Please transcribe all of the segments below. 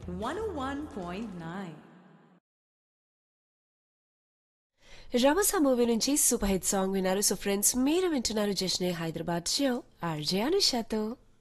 101.9. రమసా మూవీ నుంచి super hit song విన్నారు సో ఫ్రెండ్స్ మీరు వింటున్నారు జష్నే హైదరాబాద్ షో ఆర్జే అనుషాతో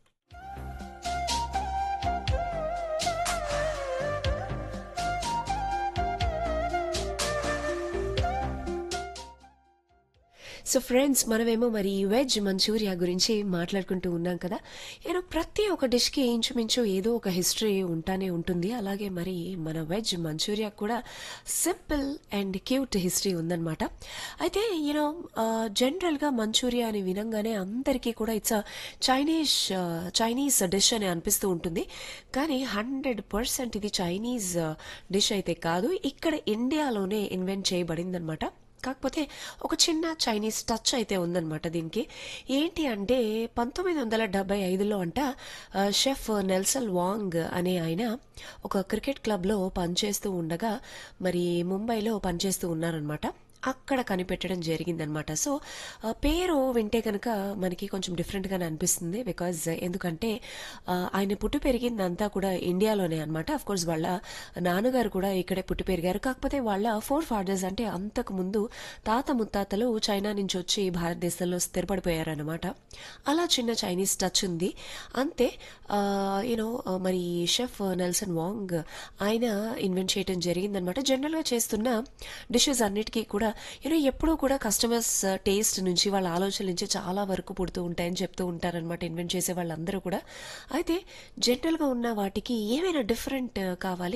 సో ఫ్రెండ్స్ మనమేమో మరి వెజ్ మంచూరియా గురించి మాట్లాడుకుంటూ ఉన్నాం కదా ఏదో ప్రతి ఒక్క డిష్కి ఇంచుమించు ఏదో ఒక హిస్టరీ ఉంటానే ఉంటుంది అలాగే మరి మన వెజ్ మంచూరియా కూడా సింపుల్ అండ్ క్యూట్ హిస్టరీ ఉందన్నమాట అయితే యూనో జనరల్గా మంచూరియా అని వినంగానే అందరికీ కూడా ఇట్స్ చైనీస్ చైనీస్ డిష్ అని అనిపిస్తూ ఉంటుంది కానీ హండ్రెడ్ పర్సెంట్ ఇది చైనీస్ డిష్ అయితే కాదు ఇక్కడ ఇండియాలోనే ఇన్వెంట్ చేయబడిందనమాట కాకపోతే ఒక చిన్న చైనీస్ టచ్ అయితే ఉందన్నమాట దీనికి ఏంటి అంటే పంతొమ్మిది వందల డెబ్బై ఐదులో అంట ఆ, షెఫ్ నెల్సన్ వాంగ్ అనే ఆయన ఒక క్రికెట్ క్లబ్లో పనిచేస్తూ ఉండగా మరి ముంబైలో పనిచేస్తూ ఉన్నారనమాట అక్కడ కనిపెట్టడం జరిగిందనమాట సో ఆ, పేరు వింటే కనుక మనకి కొంచెం డిఫరెంట్గానే అనిపిస్తుంది బికాజ్ ఎందుకంటే ఆ, ఆయన పుట్టి పెరిగిందంతా కూడా ఇండియాలోనే అనమాట అఫ్ కోర్స్ వాళ్ళ నాన్నగారు కూడా ఇక్కడే పుట్టి పెరిగారు కాకపోతే వాళ్ళ ఫోర్ ఫాదర్స్ అంటే అంతకు ముందు తాత ముత్తాతలు చైనా నుంచి వచ్చి భారతదేశంలో స్థిరపడిపోయారనమాట అలా చిన్న చైనీస్ టచ్ ఉంది అంతే యూనో మరి షెఫ్ నెల్సన్ వాంగ్ ఆయన ఇన్వెంట్ చేయడం జరిగిందనమాట జనరల్గా చేస్తున్న డిషెస్ అన్నిటికీ కూడా యూనో ఎప్పుడూ కూడా కస్టమర్స్ టేస్ట్ నుంచి వాళ్ళ ఆలోచనల నుంచి చాలా వరకు పుడుతూ ఉంటాయని చెప్తూ ఉంటారనమాట ఇన్వెంట్ చేసే వాళ్ళందరూ కూడా అయితే జనరల్గా ఉన్న వాటికి ఏమైనా డిఫరెంట్ కావాలి